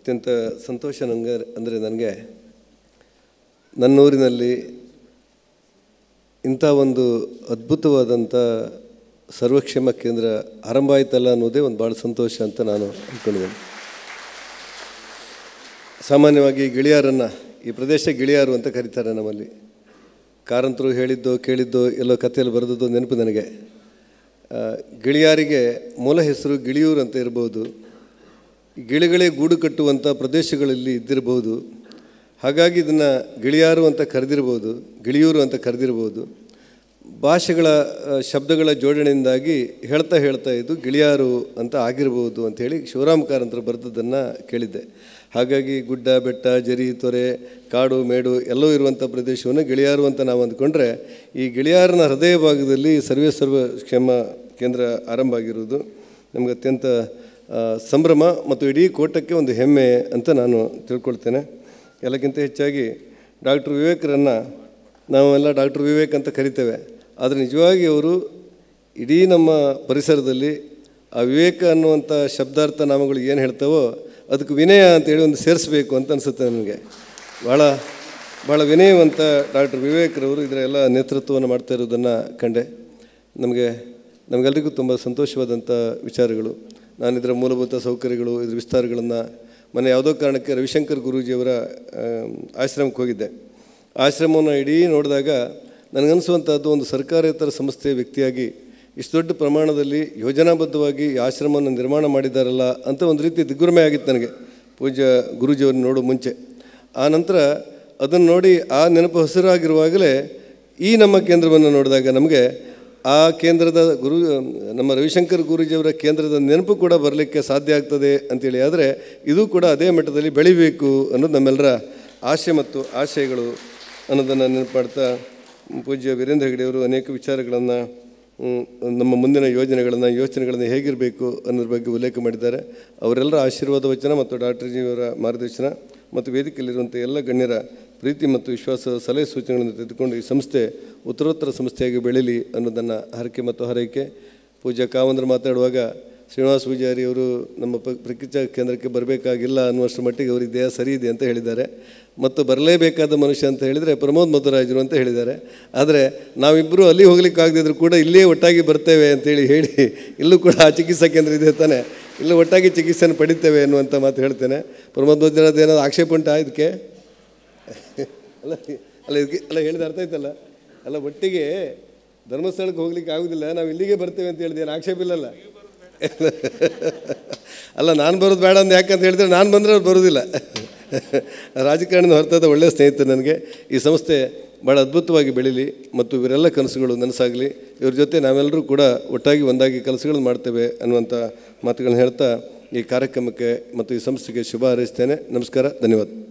ಅತ್ಯಂತ ಸಂತೋಷ ನನಗೆ ಅಂದರೆ ನನಗೆ ನನ್ನೂರಿನಲ್ಲಿ ಇಂಥ ಒಂದು ಅದ್ಭುತವಾದಂಥ ಸರ್ವಕ್ಷೇಮ ಕೇಂದ್ರ ಆರಂಭ ಆಯ್ತಲ್ಲ ಅನ್ನೋದೇ ಒಂದು ಭಾಳ ಸಂತೋಷ ಅಂತ ನಾನು ಅಂದ್ಕೊಂಡಿದ್ದೀನಿ ಸಾಮಾನ್ಯವಾಗಿ ಗಿಳಿಯಾರನ್ನು ಈ ಪ್ರದೇಶ ಗಿಳಿಯಾರು ಅಂತ ಕರೀತಾರೆ ನಮ್ಮಲ್ಲಿ ಕಾರಂತರು ಹೇಳಿದ್ದು ಕೇಳಿದ್ದು ಎಲ್ಲೋ ಕಥೆಯಲ್ಲಿ ಬರೆದದ್ದು ನೆನಪು ನನಗೆ ಆ, ಗಿಳಿಯಾರಿಗೆ ಮೂಲ ಹೆಸರು ಗಿಳಿಯೂರು ಅಂತ ಇರ್ಬೋದು ಗಿಳಿಗಳೇ ಗೂಡು ಕಟ್ಟುವಂಥ ಪ್ರದೇಶಗಳಲ್ಲಿ ಇದ್ದಿರಬಹುದು ಹಾಗಾಗಿ ಇದನ್ನು ಗಿಳಿಯಾರು ಅಂತ ಕರೆದಿರ್ಬೋದು ಗಿಳಿಯೂರು ಅಂತ ಕರೆದಿರ್ಬೋದು ಭಾಷೆಗಳ ಆ, ಶಬ್ದಗಳ ಜೋಡಣೆಯಿಂದಾಗಿ ಹೇಳ್ತಾ ಹೇಳ್ತಾ ಇದು ಗಿಳಿಯಾರು ಅಂತ ಆಗಿರ್ಬೋದು ಅಂಥೇಳಿ ಶಿವರಾಮ ಕಾರಂತರು ಬರೆದದ್ದನ್ನು ಕೇಳಿದ್ದೆ ಹಾಗಾಗಿ ಗುಡ್ಡ ಬೆಟ್ಟ ಜರಿ ತೊರೆ ಕಾಡು ಮೇಡು ಎಲ್ಲವೂ ಇರುವಂಥ ಪ್ರದೇಶವನ್ನು ಗಿಳಿಯಾರು ಅಂತ ನಾವು ಅಂದ್ಕೊಂಡ್ರೆ ಈ ಗಿಳಿಯಾರಿನ ಹೃದಯ ಭಾಗದಲ್ಲಿ ಸರ್ವೇ ಸರ್ವ ಕ್ಷೇಮ ಕೇಂದ್ರ ಆರಂಭ ಆಗಿರುವುದು ನಮಗೆ ಅತ್ಯಂತ ಆ, ಸಂಭ್ರಮ ಮತ್ತು ಇಡೀ ಕೋಟಕ್ಕೆ ಒಂದು ಹೆಮ್ಮೆ ಅಂತ ನಾನು ತಿಳ್ಕೊಳ್ತೇನೆ ಎಲ್ಲಕ್ಕಿಂತ ಹೆಚ್ಚಾಗಿ ಡಾಕ್ಟರ್ ವಿವೇಕರನ್ನು ನಾವೆಲ್ಲ ಡಾಕ್ಟರ್ ವಿವೇಕ್ ಅಂತ ಕರಿತೇವೆ ಆದರೆ ನಿಜವಾಗಿ ಅವರು ಇಡೀ ನಮ್ಮ ಪರಿಸರದಲ್ಲಿ ಆ ವಿವೇಕ ಅನ್ನುವಂಥ ಶಬ್ದಾರ್ಥ ನಾಮಗಳು ಏನು ಹೇಳ್ತಾವೋ ಅದಕ್ಕೆ ವಿನಯ ಅಂತೇಳಿ ಒಂದು ಸೇರಿಸ್ಬೇಕು ಅಂತ ಅನಿಸುತ್ತೆ ನನಗೆ ಭಾಳ ಭಾಳ ವಿನಯವಂತ ಡಾಕ್ಟರ್ ವಿವೇಕ್ರವರು ಇದರ ಎಲ್ಲ ನೇತೃತ್ವವನ್ನು ಮಾಡ್ತಾ ಇರೋದನ್ನು ಕಂಡೆ ನಮಗೆ ನಮಗೆಲ್ಲರಿಗೂ ತುಂಬ ಸಂತೋಷವಾದಂಥ ವಿಚಾರಗಳು ನಾನು ಇದರ ಮೂಲಭೂತ ಸೌಕರ್ಯಗಳು ಇದರ ವಿಸ್ತಾರಗಳನ್ನು ಮೊನ್ನೆ ಯಾವುದೋ ಕಾರಣಕ್ಕೆ ರವಿಶಂಕರ್ ಗುರೂಜಿಯವರ ಆ, ಆಶ್ರಮಕ್ಕೆ ಹೋಗಿದ್ದೆ ಆಶ್ರಮವನ್ನು ಇಡೀ ನೋಡಿದಾಗ ನನಗನ್ನಿಸುವಂಥದ್ದು ಒಂದು ಸರ್ಕಾರೇತರ ಸಂಸ್ಥೆಯ ವ್ಯಕ್ತಿಯಾಗಿ ಇಷ್ಟು ದೊಡ್ಡ ಪ್ರಮಾಣದಲ್ಲಿ ಯೋಜನಾಬದ್ಧವಾಗಿ ಈ ಆಶ್ರಮವನ್ನು ನಿರ್ಮಾಣ ಮಾಡಿದ್ದಾರಲ್ಲ ಅಂತ ಒಂದು ರೀತಿ ದಿಗ್ಭ್ರಮೆ ಆಗಿತ್ತು ನನಗೆ ಪೂಜ್ಯ ಗುರೂಜಿಯವ್ರನ್ನ ನೋಡೋ ಮುಂಚೆ ಆ ನಂತರ ಅದನ್ನು ನೋಡಿ ಆ ನೆನಪು ಹಸಿರಾಗಿರುವಾಗಲೇ ಈ ನಮ್ಮ ಕೇಂದ್ರವನ್ನು ನೋಡಿದಾಗ ನಮಗೆ ಆ ಕೇಂದ್ರದ ಗುರು ನಮ್ಮ ರವಿಶಂಕರ್ ಗುರೂಜಿಯವರ ಕೇಂದ್ರದ ನೆನಪು ಕೂಡ ಬರಲಿಕ್ಕೆ ಸಾಧ್ಯ ಆಗ್ತದೆ ಅಂತೇಳಿ ಆದರೆ ಇದು ಕೂಡ ಅದೇ ಮಟ್ಟದಲ್ಲಿ ಬೆಳಿಬೇಕು ಅನ್ನೋದು ನಮ್ಮೆಲ್ಲರ ಆಶೆ ಮತ್ತು ಆಶಯಗಳು ಅನ್ನೋದನ್ನು ನೆನಪು ಮಾಡ್ತಾ ಪೂಜ್ಯ ವೀರೇಂದ್ರ ಹೆಗಡೆಯವರು ಅನೇಕ ವಿಚಾರಗಳನ್ನು ಮ್, ನಮ್ಮ ಮುಂದಿನ ಯೋಜನೆಗಳನ್ನು ಯೋಚನೆಗಳನ್ನು ಹೇಗಿರಬೇಕು ಅನ್ನೋದ್ರ ಬಗ್ಗೆ ಉಲ್ಲೇಖ ಮಾಡಿದ್ದಾರೆ ಅವರೆಲ್ಲರ ಆಶೀರ್ವಾದ ವಚನ ಮತ್ತು ಡಾಕ್ಟರ್ ಜಿಯವರ ಮಾರ್ಗದರ್ಶನ ಮತ್ತು ವೇದಿಕೆಯಲ್ಲಿರುವಂಥ ಎಲ್ಲ ಗಣ್ಯರ ಪ್ರೀತಿ ಮತ್ತು ವಿಶ್ವಾಸದ ಸಲಹೆ ಸೂಚನೆಗಳನ್ನು ತೆಗೆದುಕೊಂಡು ಈ ಸಂಸ್ಥೆ ಉತ್ತರೋತ್ತರ ಸಂಸ್ಥೆಯಾಗಿ ಬೆಳೀಲಿ ಅನ್ನೋದನ್ನು ಹರಕೆ ಮತ್ತು ಹಾರೈಕೆ ಪೂಜ್ಯ ಕಾವಂದ್ರ ಮಾತಾಡುವಾಗ ಶ್ರೀನಿವಾಸ ಪೂಜಾರಿ ಅವರು ನಮ್ಮ ಪ ಪ್ರಕೃತಿ ಕೇಂದ್ರಕ್ಕೆ ಬರಬೇಕಾಗಿಲ್ಲ ಅನ್ನುವಷ್ಟರ ಮಟ್ಟಿಗೆ ಅವರಿಗೆ ದೇಹ ಸರಿ ಇದೆ ಅಂತ ಹೇಳಿದ್ದಾರೆ ಮತ್ತು ಬರಲೇಬೇಕಾದ ಮನುಷ್ಯ ಅಂತ ಹೇಳಿದರೆ ಪ್ರಮೋದ್ ಮಧುರಾಜರು ಅಂತ ಹೇಳಿದ್ದಾರೆ ಆದರೆ ನಾವಿಬ್ಬರು ಅಲ್ಲಿ ಹೋಗ್ಲಿಕ್ಕೆ ಆಗದಿದ್ರು ಕೂಡ ಇಲ್ಲೇ ಒಟ್ಟಾಗಿ ಬರ್ತೇವೆ ಅಂತೇಳಿ ಹೇಳಿ ಇಲ್ಲೂ ಕೂಡ ಆ ಚಿಕಿತ್ಸಾ ಕೇಂದ್ರ ಇದೆ ತಾನೆ ಇಲ್ಲೂ ಒಟ್ಟಾಗಿ ಚಿಕಿತ್ಸೆಯನ್ನು ಪಡಿತೇವೆ ಅನ್ನುವಂಥ ಮಾತು ಹೇಳ್ತೇನೆ ಪ್ರಮೋದ್ ಮಧುರಾಜ್ ಏನಾದ್ರು ಆಕ್ಷೇಪ ಉಂಟಾ ಇದಕ್ಕೆ ಅಲ್ಲ ಅಲ್ಲ ಇದಕ್ಕೆ ಅಲ್ಲ ಹೇಳಿದ ಅರ್ಥ ಆಯ್ತಲ್ಲ ಅಲ್ಲ ಒಟ್ಟಿಗೆ ಧರ್ಮಸ್ಥಳಕ್ಕೆ ಹೋಗ್ಲಿಕ್ಕೆ ಆಗುದಿಲ್ಲ ನಾವು ಇಲ್ಲಿಗೆ ಬರ್ತೇವೆ ಅಂತ ಹೇಳಿದೆ ಏನು ಆಕ್ಷೇಪ ಇಲ್ಲಲ್ಲ ಅಲ್ಲ ನಾನು ಬರೋದು ಬೇಡ ಅಂತ ಯಾಕಂತ ಹೇಳಿದ್ರೆ ನಾನು ಬಂದರೆ ಅವ್ರು ಬರೋದಿಲ್ಲ ರಾಜಕಾರಣದ ಹೊರತಾದ ಒಳ್ಳೆಯ ಸ್ನೇಹಿತರು ನನಗೆ ಈ ಸಂಸ್ಥೆ ಭಾಳ ಅದ್ಭುತವಾಗಿ ಬೆಳೀಲಿ ಮತ್ತು ಇವರೆಲ್ಲ ಕನಸುಗಳು ನನಸಾಗಲಿ ಇವ್ರ ಜೊತೆ ನಾವೆಲ್ಲರೂ ಕೂಡ ಒಟ್ಟಾಗಿ ಒಂದಾಗಿ ಕೆಲಸಗಳನ್ನು ಮಾಡ್ತೇವೆ ಅನ್ನುವಂಥ ಮಾತುಗಳನ್ನ ಹೇಳ್ತಾ ಈ ಕಾರ್ಯಕ್ರಮಕ್ಕೆ ಮತ್ತು ಈ ಸಂಸ್ಥೆಗೆ ಶುಭ ಹಾರೈಸ್ತೇನೆ ನಮಸ್ಕಾರ ಧನ್ಯವಾದ